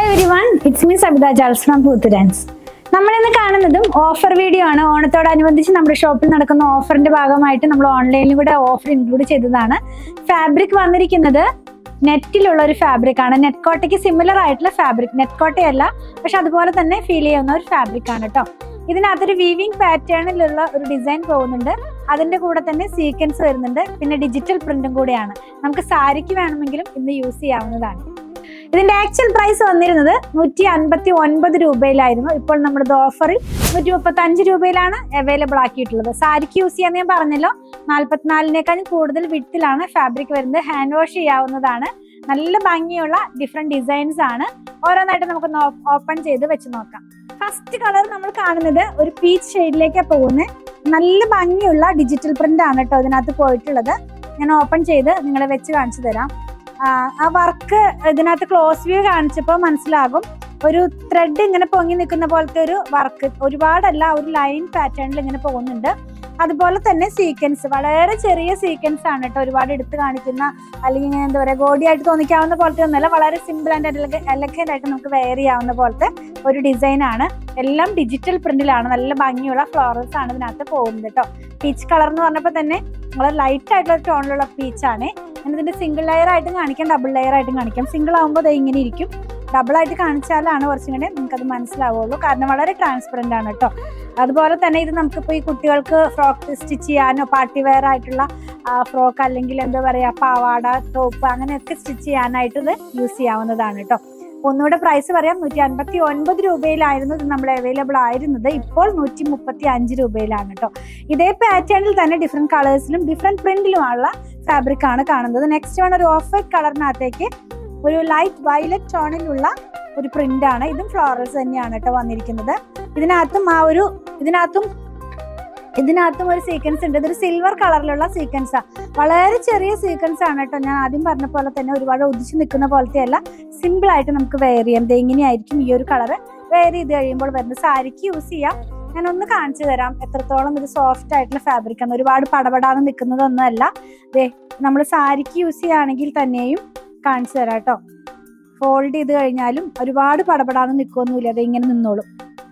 every everyone it's me Sabitha ജാൾസ് from പൂത്തുരാൻസ് നമ്മളിന്ന് കാണുന്നതും ഓഫർ വീഡിയോ ആണ് ഓണത്തോടനുബന്ധിച്ച് നമ്മുടെ ഷോപ്പിൽ നടക്കുന്ന ഓഫറിന്റെ ഭാഗമായിട്ട് നമ്മൾ ഓൺലൈനിൽ കൂടെ ഓഫർ ഇൻക്ലൂഡ് ചെയ്തതാണ് ഫാബ്രിക് വന്നിരിക്കുന്നത് നെറ്റിലുള്ള ഒരു ഫാബ്രിക് ആണ് നെറ്റ് കോട്ടയ്ക്ക് സിമിലർ ആയിട്ടുള്ള ഫാബ്രിക് നെറ്റ് കോട്ടയല്ല പക്ഷെ അതുപോലെ തന്നെ ഫീൽ ചെയ്യുന്ന ഒരു ഫാബ്രിക് ആണ് കേട്ടോ ഇതിനകത്തൊരു വീവിംഗ് പാറ്റേണിലുള്ള ഒരു ഡിസൈൻ പോകുന്നുണ്ട് അതിന്റെ കൂടെ തന്നെ സീക്വൻസ് വരുന്നുണ്ട് പിന്നെ ഡിജിറ്റൽ പ്രിന്റും കൂടെയാണ് നമുക്ക് സാരിക്ക് വേണമെങ്കിലും ഇന്ന് യൂസ് ചെയ്യാവുന്നതാണ് ഇതിന്റെ ആക്ച്വൽ പ്രൈസ് വന്നിരുന്നത് നൂറ്റി അൻപത്തി ഒൻപത് രൂപയിലായിരുന്നു ഇപ്പോൾ നമ്മുടെ ഓഫറിൽ നൂറ്റി മുപ്പത്തി അഞ്ച് രൂപയിലാണ് അവൈലബിൾ ആക്കിയിട്ടുള്ളത് സാരിക്ക് യൂസ് ചെയ്യാന്ന് ഞാൻ പറഞ്ഞല്ലോ നാല്പത്തിനാലിനേക്കാളും കൂടുതൽ വിട്ടിലാണ് ഫാബ്രിക് വരുന്നത് ഹാൻഡ് വാഷ് ചെയ്യാവുന്നതാണ് നല്ല ഭംഗിയുള്ള ഡിഫറെന്റ് ഡിസൈൻസ് ആണ് ഓരോന്നായിട്ട് നമുക്കൊന്ന് ഓപ്പൺ ചെയ്ത് വെച്ച് നോക്കാം ഫസ്റ്റ് കളർ നമ്മൾ കാണുന്നത് ഒരു പീച്ച് ഷെയ്ഡിലേക്കാണ് പോകുന്നത് നല്ല ഭംഗിയുള്ള ഡിജിറ്റൽ പ്രിന്റ് ആണ് കേട്ടോ ഇതിനകത്ത് പോയിട്ടുള്ളത് ഞാൻ ഓപ്പൺ ചെയ്ത് നിങ്ങളെ വെച്ച് കാണിച്ചു തരാം ആ, ആ വർക്ക് ഇതിനകത്ത് ക്ലോസ് വ്യൂ കാണിച്ചപ്പോൾ മനസ്സിലാകും ഒരു ത്രെഡ് ഇങ്ങനെ പൊങ്ങി നിൽക്കുന്ന പോലത്തെ ഒരു വർക്ക് ഒരുപാടല്ല ഒരു ലൈൻ പാറ്റേണിൽ ഇങ്ങനെ പോകുന്നുണ്ട് അതുപോലെ തന്നെ സീക്വൻസ് വളരെ ചെറിയ സീക്വൻസ് ആണ് കേട്ടോ ഒരുപാട് എടുത്ത് കാണിക്കുന്ന അല്ലെങ്കിൽ ഇങ്ങനെ എന്താ പറയുക ഗോഡി ആയിട്ട് തോന്നിക്കാവുന്ന പോലത്തെ ഒന്നല്ല വളരെ സിമ്പിൾ ആൻഡ് എലഗന്റ് ആയിട്ട് നമുക്ക് വെയർ ചെയ്യാവുന്ന പോലത്തെ ഒരു ഡിസൈൻ ആണ് എല്ലാം ഡിജിറ്റൽ പ്രിന്റിലാണ് നല്ല ഭംഗിയുള്ള ഫ്ലോറൽസ് ആണ് ഇതിനകത്ത് പോകുന്നത് കേട്ടോ പീച്ച് കളർ എന്ന് പറഞ്ഞപ്പോൾ തന്നെ വളരെ ലൈറ്റ് ആയിട്ടുള്ള ടോണിലുള്ള പീച്ച് ആണ് ഞാൻ ഇതിന്റെ സിംഗിൾ ലെയർ ആയിട്ടും കാണിക്കാം ഡബിൾ ലെയർ ആയിട്ടും കാണിക്കാം സിംഗിൾ ആകുമ്പോൾ അത് ഇങ്ങനെ ഇരിക്കും ഡബിൾ ആയിട്ട് കാണിച്ചാലാണ് കുറച്ചും കൂടെ നിങ്ങൾക്ക് അത് മനസ്സിലാവുള്ളൂ കാരണം വളരെ ട്രാൻസ്പെറന്റ് ആണ് കേട്ടോ അതുപോലെ തന്നെ ഇത് നമുക്കിപ്പോൾ ഈ കുട്ടികൾക്ക് ഫ്രോക്ക് സ്റ്റിച്ച് ചെയ്യാനോ പാർട്ടി വെയർ ആയിട്ടുള്ള ഫ്രോക്ക് അല്ലെങ്കിൽ എന്താ പറയുക പാവാട ടോപ്പ് അങ്ങനെയൊക്കെ സ്റ്റിച്ച് ചെയ്യാനായിട്ട് ഇത് യൂസ് ചെയ്യാവുന്നതാണ് കേട്ടോ ഒന്നുകൂടെ പ്രൈസ് പറയാം നൂറ്റി അൻപത്തി ഒൻപത് രൂപയിലായിരുന്നു ഇത് നമ്മൾ അവൈലബിൾ ആയിരുന്നത് ഇപ്പോൾ നൂറ്റി മുപ്പത്തി അഞ്ച് രൂപയിലാണ് കേട്ടോ ഇതേ പാറ്റേണിൽ തന്നെ ഡിഫറെന്റ് കളേഴ്സിലും ഡിഫറെന്റ് പ്രിന്റിലുമുള്ള ഫാബ്രിക് ആണ് കാണുന്നത് നെക്സ്റ്റ് വൺ ഒരു ഓഫ് വൈറ്റ് കളറിനകത്തേക്ക് ഒരു ലൈറ്റ് വയലറ്റ് ടോണിലുള്ള ഒരു പ്രിന്റ് ആണ് ഇതും ഫ്ലോറൽസ് തന്നെയാണ് കേട്ടോ വന്നിരിക്കുന്നത് ഇതിനകത്തും ആ ഒരു ഇതിനകത്തും ഇതിനകത്തും ഒരു സീക്വൻസ് ഉണ്ട് ഇതൊരു സിൽവർ കളറിലുള്ള സീക്വൻസാ വളരെ ചെറിയ സീക്വൻസ് ആണ് കേട്ടോ ഞാൻ ആദ്യം പറഞ്ഞ പോലെ തന്നെ ഒരുപാട് ഒതിച്ചു നിൽക്കുന്ന പോലത്തെ അല്ല സിമ്പിൾ ആയിട്ട് നമുക്ക് വെയർ ചെയ്യാം ഇത് എങ്ങനെയായിരിക്കും ഈ ഒരു കളർ വെയർ ചെയ്ത് കഴിയുമ്പോൾ വരുന്നത് സാരിക്ക് യൂസ് ചെയ്യാം ഞാൻ ഒന്ന് കാണിച്ചു തരാം എത്രത്തോളം ഇത് സോഫ്റ്റ് ആയിട്ടുള്ള ഫാബ്രിക് ആണ് ഒരുപാട് പടപടാന്ന് നിൽക്കുന്നതൊന്നുമല്ല ദേ നമ്മൾ സാരിക്ക് യൂസ് ചെയ്യുകയാണെങ്കിൽ തന്നെയും കാണിച്ചു തരാം കേട്ടോ ഫോൾഡ് ചെയ്ത് കഴിഞ്ഞാലും ഒരുപാട് പടപടാന്ന് നിൽക്കൊന്നുമില്ല അത് ഇങ്ങനെ നിന്നോളും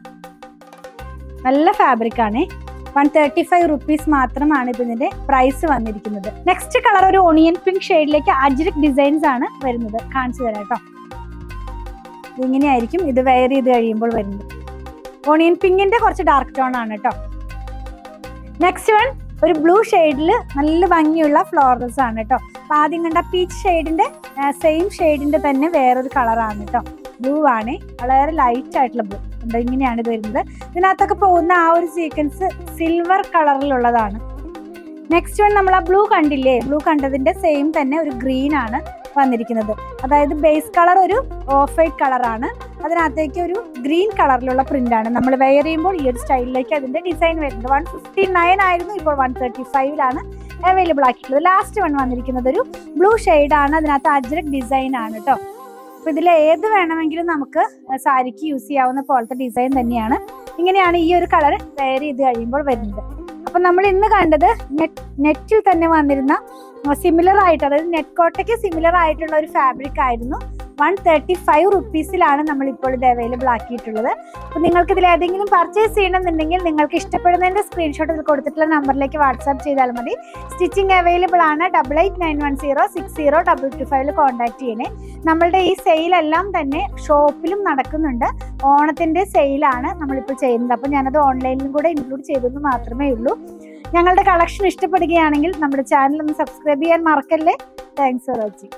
നല്ല ഫാബ്രിക് ആണേ വൺ തേർട്ടി ഫൈവ് റുപ്പീസ് മാത്രമാണ് ഇതിന്റെ പ്രൈസ് വന്നിരിക്കുന്നത് നെക്സ്റ്റ് കളർ ഒരു ഓണിയൻ പിങ്ക് ഷെയ്ഡിലേക്ക് അജ്രിക് ഡിസൈൻസ് ആണ് വരുന്നത് കാണിച്ചു തരാം കേട്ടോ ഇങ്ങനെയായിരിക്കും ഇത് വെയർ ചെയ്ത് കഴിയുമ്പോൾ വരുന്നത് ഓണിയൻ പിങ്കിന്റെ കുറച്ച് ഡാർക്ക് ടോൺ ആണ് കേട്ടോ നെക്സ്റ്റ് വൺ ഒരു ബ്ലൂ ഷെയ്ഡിൽ നല്ല ഭംഗിയുള്ള ഫ്ലോറൽസ് ആണ് കേട്ടോ അപ്പൊ ആദ്യം കണ്ട പീച്ച് ഷെയ്ഡിന്റെ സെയിം ഷെയ്ഡിന്റെ തന്നെ വേറൊരു കളറാണ് കേട്ടോ ബ്ലൂ ആണ് വളരെ ലൈറ്റ് ആയിട്ടുള്ള ബ്ലൂ ഉണ്ട് ഇങ്ങനെയാണ് ഇത് വരുന്നത് ഇതിനകത്തൊക്കെ പോകുന്ന ആ ഒരു സീക്വൻസ് സിൽവർ കളറിലുള്ളതാണ് നെക്സ്റ്റ് വൺ നമ്മൾ ആ ബ്ലൂ കണ്ടില്ലേ ബ്ലൂ കണ്ടതിന്റെ സെയിം തന്നെ ഒരു ഗ്രീൻ ആണ് വന്നിരിക്കുന്നത് അതായത് ബേസ് കളർ ഒരു ഓഫ് വൈറ്റ് കളറാണ് അതിനകത്തേക്ക് ഒരു ഗ്രീൻ കളറിലുള്ള പ്രിന്റ് ആണ് നമ്മൾ വെയർ ചെയ്യുമ്പോൾ ഈ ഒരു സ്റ്റൈലിലേക്ക് അതിന്റെ ഡിസൈൻ വരുന്നത് വൺ ഫിഫ്റ്റി നയൻ ആയിരുന്നു ഇപ്പോൾ വൺ തേർട്ടി ഫൈവിലാണ് അവൈലബിൾ ആക്കിയിട്ടുള്ളത് ലാസ്റ്റ് വൺ വന്നിരിക്കുന്നത് ഒരു ബ്ലൂ ആണ് അതിനകത്ത് അജ്രക് ഡിസൈൻ ആണ് കേട്ടോ അപ്പൊ ഇതിൽ ഏത് വേണമെങ്കിലും നമുക്ക് സാരിക്ക് യൂസ് ചെയ്യാവുന്ന പോലത്തെ ഡിസൈൻ തന്നെയാണ് ഇങ്ങനെയാണ് ഈ ഒരു കളർ വെയർ ചെയ്ത് കഴിയുമ്പോൾ വരുന്നത് അപ്പൊ നമ്മൾ ഇന്ന് കണ്ടത് നെറ്റ് നെറ്റിൽ തന്നെ വന്നിരുന്ന സിമിലർ ആയിട്ട് അതായത് നെറ്റ് കോട്ടയ്ക്ക് സിമിലർ ആയിട്ടുള്ള ഒരു ഫാബ്രിക് ആയിരുന്നു വൺ തേർട്ടി ഫൈവ് റുപ്പീസിലാണ് നമ്മൾ ഇപ്പോൾ ഇത് അവൈലബിൾ ആക്കിയിട്ടുള്ളത് അപ്പോൾ നിങ്ങൾക്ക് ഇതിൽ ഏതെങ്കിലും പർച്ചേസ് ചെയ്യണമെന്നുണ്ടെങ്കിൽ നിങ്ങൾക്ക് ഇഷ്ടപ്പെടുന്നതിന്റെ സ്ക്രീൻഷോട്ട് ഇതിൽ കൊടുത്തിട്ടുള്ള നമ്പറിലേക്ക് വാട്സാപ്പ് ചെയ്താൽ മതി സ്റ്റിച്ചിങ് അവൈലബിൾ ആണ് double eight nine one zero six zero double two ഫൈവിൽ കോൺടാക്ട് ചെയ്യണേ നമ്മളുടെ ഈ സെയിലെല്ലാം തന്നെ ഷോപ്പിലും നടക്കുന്നുണ്ട് ഓണത്തിന്റെ സെയിലാണ് നമ്മളിപ്പോൾ ചെയ്യുന്നത് അപ്പോൾ ഞാനത് ഓൺലൈനിലും കൂടെ ഇൻക്ലൂഡ് ചെയ്തെന്ന് മാത്രമേ ഉള്ളൂ ഞങ്ങളുടെ കളക്ഷൻ ഇഷ്ടപ്പെടുകയാണെങ്കിൽ നമ്മുടെ ചാനൽ ഒന്ന് സബ്സ്ക്രൈബ് ചെയ്യാൻ മറക്കല്ലേ താങ്ക്സ് ഫോർ വാച്ചിങ്